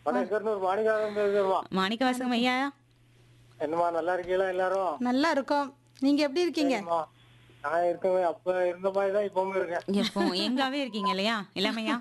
வணக்கம்னு ஒரு மாணிகாதம் பேசுமா மாணிக்கவாசகம் ஐயா என்னம்மா நல்லா இருக்கீங்களா எல்லாரும் நல்லா இருக்கோம் நீங்க எப்படி இருக்கீங்க அம்மா, நான் இருக்கவே அப்ப இருந்த மாதிரி தான் இப்பவும் இருக்கேன் எப்போ எங்காவே இருக்கீங்க இல்லையா இளமையா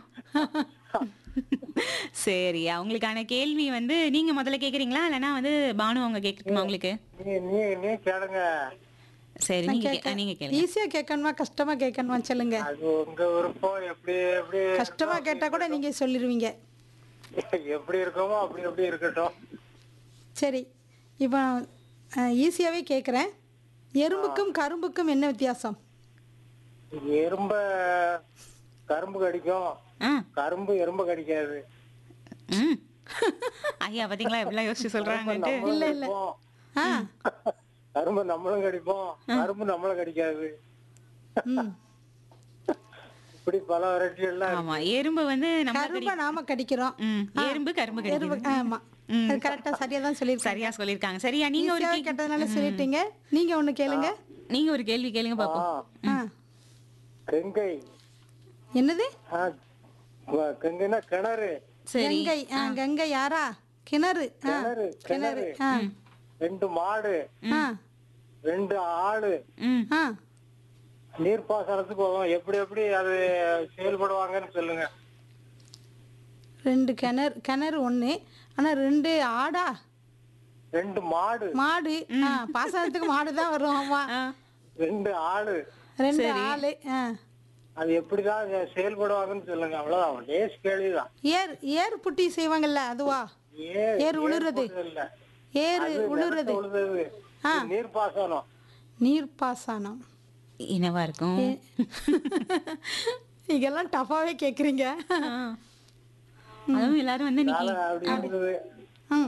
சரி அவங்களுக்கான கேள்வி வந்து நீங்க முதல்ல கேக்குறீங்களா இல்லைன்னா வந்து பானு அவங்க கேக்குமா உங்களுக்கு நீ நீ நீ கேளுங்க சரி நீங்க கே- நீங்க கேளுங்க ஈஸியா கேட்கணுமா கஷ்டமா கேட்கணுமா சொல்லுங்க அது உங்க விருப்பம் எப்படி எப்படி கஷ்டமா கேட்டா கூட நீங்க சொல்லிடுவீங்க எப்படி இருக்கோமோ அப்படி எப்படி இருக்கட்டும் சரி இப்போ ஈஸியாவே கேட்குறேன் எறும்புக்கும் கரும்புக்கும் என்ன வித்தியாசம் எறும்ப கரும்பு கடிக்கும் ஆ கரும்பு எறும்பு கடிக்காது ம் ஐயா பாத்தீங்களா எப்படிலாம் யோசிச்சு சொல்றாங்கன்ட்டு நம்மளும் கடிப்போம். ஆ கரும்பு நம்மளும் கடிப்போம் கரும்பு நம்மளும் கடிக்காது ம் இப்படி பல வெரைட்டி எல்லாம் ஆமா எறும்பு வந்து நம்ம கரும்பை நாம கடிக்கிறோம் ம் எறும்பு கரும்பு எறும்பு கடிக்குது ஆமா அது கரெக்டா சரியா தான் சொல்லியிருக்கேன் சரியா சொல்லிருக்காங்க சரியா நீங்க ஒரு ஈஸியாவே கேட்டதுனால சொல்லிட்டீங்க நீங்க ஒண்ணு கேளுங்க நீங்க ஒரு கேள்வி கேளுங்க பாப்போம் ஆ, ஆ கங்கை என்னது ஆ, வ- கங்கைன்னா கிணறு சரி கங்கை ஆ கங்கை யாரா கிணறு ஆ கிணறு கிணறு கிணறு ஆ ரெண்டு மாடு ஆ ரெண்டு ஆடு ம் ஆ நீர்ப்பாசனத்துக்கு போவோம் எப்படி எப்படி அது செயல்படுவாங்கன்னு சொல்லுங்க ரெண்டு கிணறு கிணறு ஒண்ணு ஆனா ரெண்டு ஆடா ரெண்டு மாடு மாடு ஆ பாசனத்துக்கு மாடு தான் வரும் ஆமா ஆ, ரெண்டு ஆடு ரெண்டு ஆளு ஆ அது எப்படிதான் செயல்படுவாங்கன்னு சொல்லுங்க அவ்வளவுதான் லேஸ் கேள்விதான் ஏர் ஏர் புட்டி செய்வாங்கல்ல அதுவா ஏர் ஏர் உழுறது இல்ல ஏர் உழுறது உழுறது நீர்ப்பாசனம் நீர்ப்பாசனம் என்னவா இருக்கும் நீங்கெல்லாம் டஃபாவே கேக்குறீங்க ஆ. அதுவும் எல்லாரும் வந்து இன்னைக்கு அதனால அப்படி இருந்தது ம்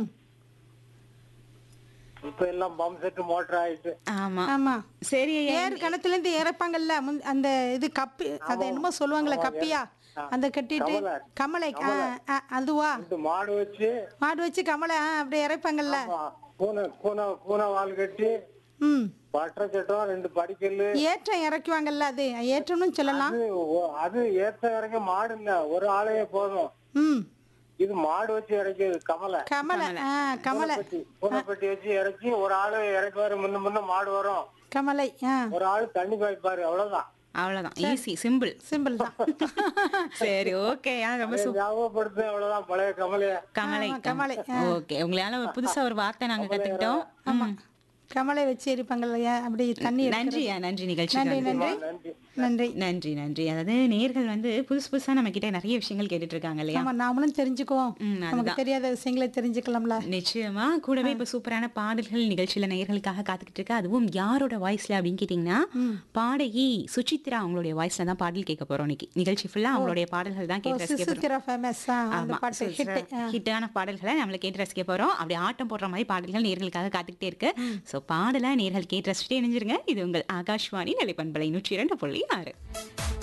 இப்ப எல்லாம் பம்ப் செட் மோட்டர் ஆயிட்டு ஆமா ஆமா சரி ஐயா ஏர் கிணத்துல இருந்து இறப்பாங்கல்ல முன்- அந்த இது கப்பி அது என்னமோ சொல்லுவாங்கல்ல கப்பியா அந்த கட்டிட்டு கமலை ஆ, ஆ, அதுவா ரெண்டு மாடு வச்சு மாடு வச்சு கமலை ஆ, அப்படியே இறைப்பாங்கல்ல ஆ, கூனை கூனை கூனை வால் கட்டி ம் பட்டை சட்டம் ரெண்டு படிக்கல்லு ஏற்றம் இறக்குவாங்கல்ல அது ஏற்றம்னு சொல்லலாம் அது ஒ- அது ஏத்த இறங்க மாடு இல்ல ஒரு ஆளையே போதும் ம் இது மாடு வச்சு இறக்கிது கமலை கமலை ஆ கமலை பெட்டி பூனைப்பட்டி வச்சு இறக்கி ஒரு ஆளு இறக்குவாரு முன்ன முன்ன மாடு வரும் கமலை ஆ ஒரு ஆளு தண்ணி பாய்ப்பாரு அவ்வளவுதான் அவ்வளவுதான் ஈஸி சிம்பிள் சிம்பிள் தான் சரி ஓகே ரொம்ப சூப்பர் ஞாபகப்படுத்து அவ்வளவுதான் பழைய கமலைய கமலை ஆமா, கமலை, ஓகே உங்களால ஒரு புதுசா ஒரு வார்த்தை நாங்க கத்துக்கிட்டோம் ஆமா கமலை வச்சு எரிப்பாங்கல்ல அப்படி தண்ணி எடுக்கிறது. நன்றியா நன்றி நிகழ்ச்சி நன்றி நன்றி நன்றி நன்றி நன்றி நன்றி அதாவது நேர்கள் வந்து புதுசு புதுசா நம்ம கிட்ட நிறைய விஷயங்கள் கேட்டுட்டு இருக்காங்க இல்லையா ஆமா நாமளும் தெரிஞ்சுக்குவோம் ம், நமக்கு தெரியாத விஷயங்களை தெரிஞ்சுக்கலாம்ல நிச்சயமா கூடவே இப்ப சூப்பரான பாடல்கள் நிகழ்ச்சியில நேயர்களுக்காக காத்துக்கிட்டு இருக்கு அதுவும் யாரோட வாய்ஸ்ல அப்படின்னு கேட்டீங்கன்னா பாடகி சுசித்ரா அவங்களுடைய வாய்ஸ்ல தான் பாடல் கேட்க போறோம் இன்னைக்கு நிகழ்ச்சி ஃபுல்லா அவங்களுடைய பாடல்கள் தான் கேட்டு ரசிக்க போறோம் சுசித்திரா ஃபேமஸ் அந்த ஆமா பாட்டு ஹிட் ஹிட்டான பாடல்களை நம்மள கேட்டு ரசிக்க போறோம் அப்படி ஆட்டம் போடுற மாதிரி பாடல்கள் நேர்களுக்காக காத்துக்கிட்டே இருக்கு சோ பாடல நேர்கள் கேட்டு ரசிச்சுட்டே இணைஞ்சிருங்க இது உங்கள் ஆகாஷ்வாணி நிலைப்பண்பலை நூற்றி இரண்டு புள்ளி ஆறு